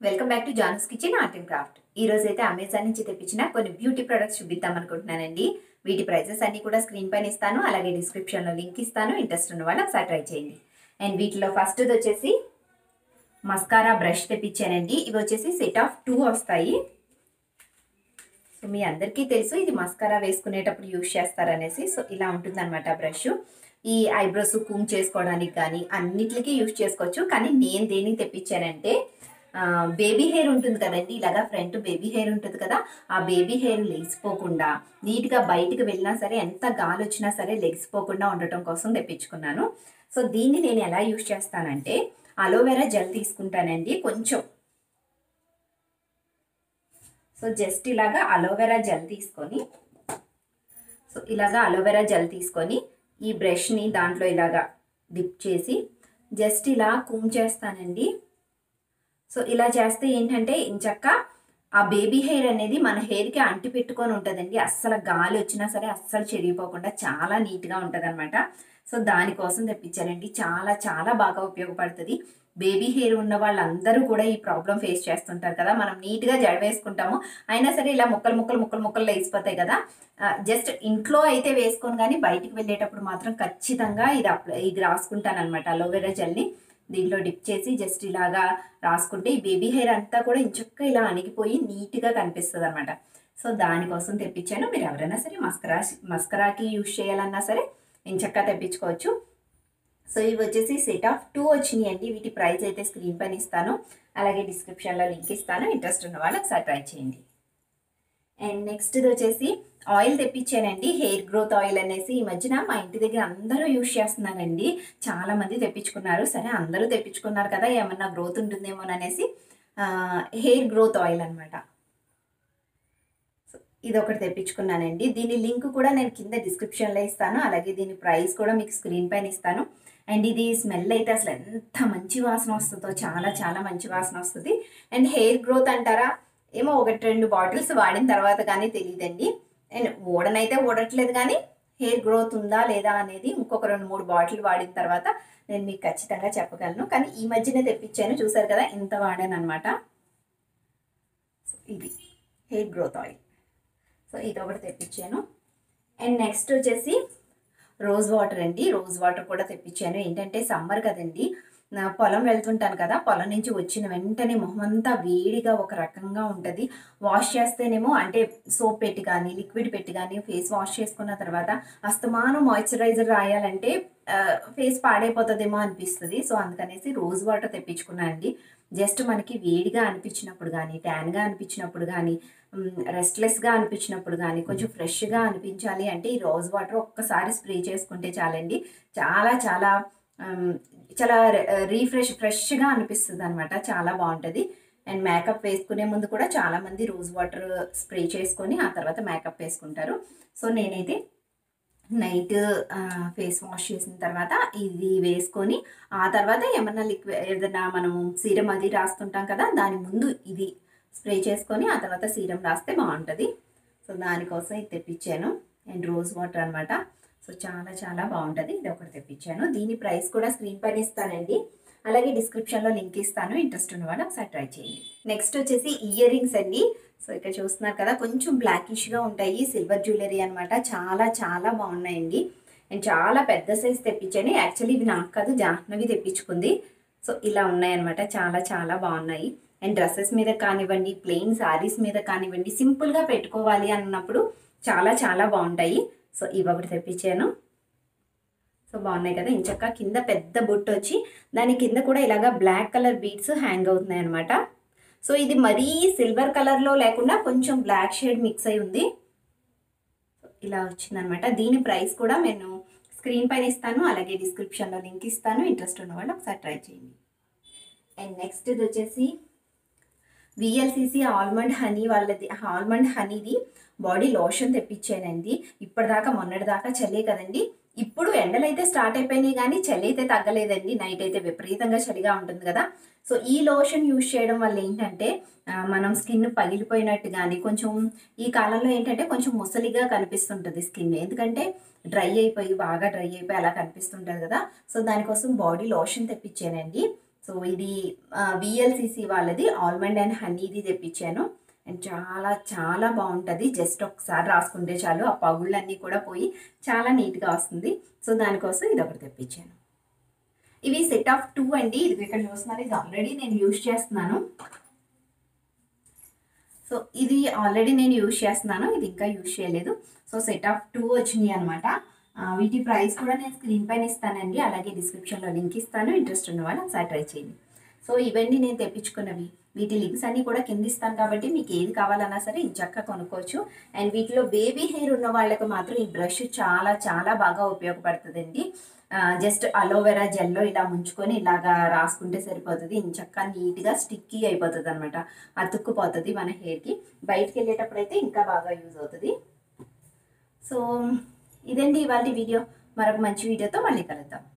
welcome back to జానస్ kitchen art and craft ఈ రోజు అయితే అమెజాన్ నుంచి తెప్పించిన కొన్ని బ్యూటీ ప్రొడక్ట్స్ చూపిద్దాం అనుకుంటున్నానండి వీటి ప్రైజెస్ అన్ని కూడా స్క్రీన్ పైన ఇస్తాను అలాగే డిస్క్రిప్షన్లో లింక్ ఇస్తాను ఇంట్రెస్ట్ ఉన్న వాళ్ళు ఒకసారి ట్రై చేయండి అండ్ వీటిలో ఫస్ట్ వచ్చేసి మస్కారా బ్రష్ తెప్పించానండి ఇవి వచ్చేసి సెట్ ఆఫ్ టూ వస్తాయి సో మీ అందరికీ తెలుసు ఇది మస్కారా వేసుకునేటప్పుడు యూజ్ చేస్తారనేసి సో ఇలా ఉంటుందన్నమాట బ్రష్ ఈ ఐబ్రోస్ కూమ్ చేసుకోవడానికి కానీ అన్నిటికీ యూజ్ చేసుకోవచ్చు కానీ నేను దేనికి తెప్పించానంటే బేబీ హెయిర్ ఉంటుంది కదండి ఇలాగా ఫ్రంట్ బేబీ హెయిర్ ఉంటుంది కదా ఆ బేబీ హెయిర్ లెగిసిపోకుండా నీట్గా బయటికి వెళ్ళినా సరే ఎంత గాలి వచ్చినా సరే లెగిసిపోకుండా ఉండటం కోసం తెప్పించుకున్నాను సో దీన్ని నేను ఎలా యూజ్ చేస్తానంటే అలోవెరా జెల్ తీసుకుంటానండి కొంచెం సో జస్ట్ ఇలాగా అలోవెరా జెల్ తీసుకొని సో ఇలాగా అలోవెరా జెల్ తీసుకొని ఈ బ్రష్ని దాంట్లో ఇలాగా డిప్ చేసి జస్ట్ ఇలా కూమ్ చేస్తానండి సో ఇలా చేస్తే ఏంటంటే ఇంచక్క ఆ బేబీ హెయిర్ అనేది మన హెయిర్కి అంటి పెట్టుకొని ఉంటుందండి అస్సలు గాలి వచ్చినా సరే అస్సలు చెరిగిపోకుండా చాలా నీట్గా ఉంటుంది అనమాట సో దానికోసం తెప్పించానండి చాలా చాలా బాగా ఉపయోగపడుతుంది బేబీ హెయిర్ ఉన్న వాళ్ళందరూ కూడా ఈ ప్రాబ్లం ఫేస్ చేస్తుంటారు కదా మనం నీట్గా జడ వేసుకుంటాము అయినా సరే ఇలా ముక్కలు ముక్కలు ముక్కలు ముక్కలు లేచిపోతాయి కదా జస్ట్ ఇంట్లో అయితే వేసుకొని కానీ బయటికి వెళ్ళేటప్పుడు మాత్రం ఖచ్చితంగా ఇది అప్లై ఇది రాసుకుంటాను అనమాట అలోవెరా జెల్ని దీంట్లో డిప్ చేసి జస్ట్ ఇలాగా రాసుకుంటే ఈ బేబీ హెయిర్ అంతా కూడా ఇంచక్క ఇలా అణిగిపోయి నీట్గా కనిపిస్తుంది అనమాట సో దానికోసం తెప్పించాను మీరు ఎవరైనా సరే మస్కరా మస్కరాకి యూజ్ చేయాలన్నా సరే ఇంచక్క తెప్పించుకోవచ్చు సో ఇవి వచ్చేసి సెట్ ఆఫ్ టూ వచ్చినాయి అండి వీటి ప్రైస్ అయితే స్క్రీన్ పైన ఇస్తాను అలాగే డిస్క్రిప్షన్లో లింక్ ఇస్తాను ఇంట్రెస్ట్ ఉన్న వాళ్ళు ఒకసారి ట్రై చేయండి అండ్ నెక్స్ట్ వచ్చేసి ఆయిల్ తెప్పించానండి హెయిర్ గ్రోత్ ఆయిల్ అనేసి ఈ మధ్యన మా ఇంటి దగ్గర అందరూ యూజ్ చేస్తున్నారండి చాలా మంది తెప్పించుకున్నారు సరే అందరూ తెప్పించుకున్నారు కదా ఏమన్నా గ్రోత్ ఉంటుందేమో అనేసి హెయిర్ గ్రోత్ ఆయిల్ అనమాట ఇది ఒకటి తెప్పించుకున్నానండి దీని లింక్ కూడా నేను కింద డిస్క్రిప్షన్లో ఇస్తాను అలాగే దీని ప్రైస్ కూడా మీకు స్క్రీన్ పైన ఇస్తాను అండ్ ఇది స్మెల్ అయితే అసలు ఎంత మంచి వాసన వస్తుందో చాలా చాలా మంచి వాసన వస్తుంది అండ్ హెయిర్ గ్రోత్ అంటారా ఏమో ఒకటి రెండు బాటిల్స్ వాడిన తర్వాత కానీ తెలియదండి అండ్ ఓడనైతే ఓడట్లేదు కానీ హెయిర్ గ్రోత్ ఉందా లేదా అనేది ఇంకొక రెండు మూడు బాటిల్ వాడిన తర్వాత నేను మీకు ఖచ్చితంగా చెప్పగలను కానీ ఈ మధ్యనే తెప్పించాను చూసారు కదా ఇంత వాడాను అనమాట ఇది హెయిర్ గ్రోత్ ఆయిల్ సో ఇది ఒకటి తెప్పించాను అండ్ నెక్స్ట్ వచ్చేసి రోజ్ వాటర్ అండి రోజ్ వాటర్ కూడా తెప్పించాను ఏంటంటే సమ్మర్ కదండి నా పొలం వెళ్తుంటాను కదా పొలం నుంచి వచ్చిన వెంటనే మొహం అంతా వేడిగా ఒక రకంగా ఉంటుంది వాష్ చేస్తేనేమో అంటే సోప్ పెట్టి కానీ లిక్విడ్ పెట్టి కానీ ఫేస్ వాష్ చేసుకున్న తర్వాత అస్తమానం మాయిశ్చరైజర్ రాయాలంటే ఫేస్ పాడైపోతుందేమో అనిపిస్తుంది సో అందుకనేసి రోజ్ వాటర్ తెప్పించుకున్నాను అండి జస్ట్ మనకి వేడిగా అనిపించినప్పుడు కానీ ట్యాన్గా అనిపించినప్పుడు కానీ రెస్ట్లెస్గా అనిపించినప్పుడు కానీ కొంచెం ఫ్రెష్గా అనిపించాలి అంటే ఈ రోజ్ వాటర్ ఒక్కసారి స్ప్రే చేసుకుంటే చాలండి చాలా చాలా చాలా రీఫ్రెష్ ఫ్రెష్గా అనిపిస్తుంది అనమాట చాలా బాగుంటుంది అండ్ మేకప్ వేసుకునే ముందు కూడా చాలామంది రోజ్ వాటర్ స్ప్రే చేసుకొని ఆ తర్వాత మేకప్ వేసుకుంటారు సో నేనైతే నైట్ ఫేస్ వాష్ చేసిన తర్వాత ఇది వేసుకొని ఆ తర్వాత ఏమన్నా లిక్విడ్ ఏదైనా మనం సీరం అది రాస్తుంటాం కదా దాని ముందు ఇది స్ప్రే చేసుకొని ఆ తర్వాత సీరం రాస్తే బాగుంటుంది సో దానికోసం ఇది తెప్పించాను అండ్ రోజ్ వాటర్ అనమాట సో చాలా చాలా బాగుంటుంది ఇది ఒకటి తెప్పించాను దీని ప్రైస్ కూడా స్క్రీన్ పైన ఇస్తానండి అలాగే డిస్క్రిప్షన్లో లింక్ ఇస్తాను ఇంట్రెస్ట్ ఉన్న వాళ్ళు ఒకసారి ట్రై చేయండి నెక్స్ట్ వచ్చేసి ఇయర్ రింగ్స్ అండి సో ఇక్కడ చూస్తున్నారు కదా కొంచెం బ్లాకిష్గా ఉంటాయి సిల్వర్ జ్యువెలరీ అనమాట చాలా చాలా బాగున్నాయండి అండ్ చాలా పెద్ద సైజ్ తెప్పించాను యాక్చువల్లీ ఇవి నాకు కాదు జాహ్నవి తెప్పించుకుంది సో ఇలా ఉన్నాయన్నమాట చాలా చాలా బాగున్నాయి అండ్ డ్రెస్సెస్ మీద కానివ్వండి ప్లెయిన్ శారీస్ మీద కానివ్వండి సింపుల్గా పెట్టుకోవాలి అన్నప్పుడు చాలా చాలా బాగుంటాయి సో ఇవి ఒకటి తెప్పించాను సో బాగున్నాయి కదా ఇంచక్క కింద పెద్ద బుట్ట వచ్చి దాని కింద కూడా ఇలాగా బ్లాక్ కలర్ బీడ్స్ హ్యాంగ్ అవుతున్నాయి అనమాట సో ఇది మరీ సిల్వర్ కలర్లో లేకుండా కొంచెం బ్లాక్ షేడ్ మిక్స్ అయి ఉంది ఇలా వచ్చిందనమాట దీని ప్రైస్ కూడా నేను స్క్రీన్ పైన ఇస్తాను అలాగే డిస్క్రిప్షన్లో లింక్ ఇస్తాను ఇంట్రెస్ట్ ఉన్న వాళ్ళు ఒకసారి ట్రై చేయండి అండ్ నెక్స్ట్ ఇది వచ్చేసి విఎల్సిసి ఆల్మండ్ హనీ వాళ్ళది ఆల్మండ్ హనీది బాడీ లోషన్ తెప్పించానండి ఇప్పటిదాకా మొన్నటిదాకా చల్లే కదండి ఇప్పుడు ఎండలు అయితే స్టార్ట్ అయిపోయినాయి కానీ చలి అయితే తగ్గలేదండి నైట్ అయితే విపరీతంగా చలిగా ఉంటుంది కదా సో ఈ లోషన్ యూజ్ చేయడం వల్ల ఏంటంటే మనం స్కిన్ పగిలిపోయినట్టు కానీ కొంచెం ఈ కాలంలో ఏంటంటే కొంచెం ముసలిగా కనిపిస్తుంటుంది స్కిన్ ఎందుకంటే డ్రై అయిపోయి బాగా డ్రై అయిపోయి అలా కనిపిస్తుంటుంది కదా సో దానికోసం బాడీ లోషన్ తెప్పించానండి సో ఇది విఎల్సిసి వాళ్ళది ఆల్మండ్ అండ్ హనీది తెప్పించాను అండ్ చాలా చాలా బాగుంటుంది జస్ట్ ఒకసారి రాసుకుంటే చాలు ఆ పగుళ్ళన్నీ కూడా పోయి చాలా నీట్గా వస్తుంది సో దానికోసం ఇది ఒకటి తెప్పించాను ఇవి సెట్ ఆఫ్ టూ అండి ఇది ఇక్కడ చూస్తున్నారు ఇది ఆల్రెడీ నేను యూజ్ చేస్తున్నాను సో ఇది ఆల్రెడీ నేను యూజ్ చేస్తున్నాను ఇది ఇంకా యూజ్ చేయలేదు సో సెట్ ఆఫ్ టూ వచ్చినాయి అనమాట వీటి ప్రైస్ కూడా నేను స్క్రీన్ పైన ఇస్తానండి అలాగే డిస్క్రిప్షన్లో లింక్ ఇస్తాను ఇంట్రెస్ట్ ఉన్న వాళ్ళు ఒకసారి ట్రై చేయండి సో ఇవన్నీ నేను తెప్పించుకున్నవి వీటి లింక్స్ అన్నీ కూడా కింద ఇస్తాను కాబట్టి మీకు ఏది కావాలన్నా సరే ఇది చక్కగా కొనుక్కోవచ్చు అండ్ వీటిలో బేబీ హెయిర్ ఉన్న వాళ్ళకి మాత్రం ఈ బ్రష్ చాలా చాలా బాగా ఉపయోగపడుతుందండి జస్ట్ అలోవెరా జెల్లో ఇలా ముంచుకొని ఇలాగా రాసుకుంటే సరిపోతుంది చక్కగా నీట్గా స్టిక్కీ అయిపోతుంది అనమాట అతుక్కుపోతుంది మన హెయిర్కి బయటికి వెళ్ళేటప్పుడు అయితే ఇంకా బాగా యూజ్ అవుతుంది సో ఇదండి ఇవాళ వీడియో మరొక మంచి వీడియోతో మళ్ళీ కలుద్దాం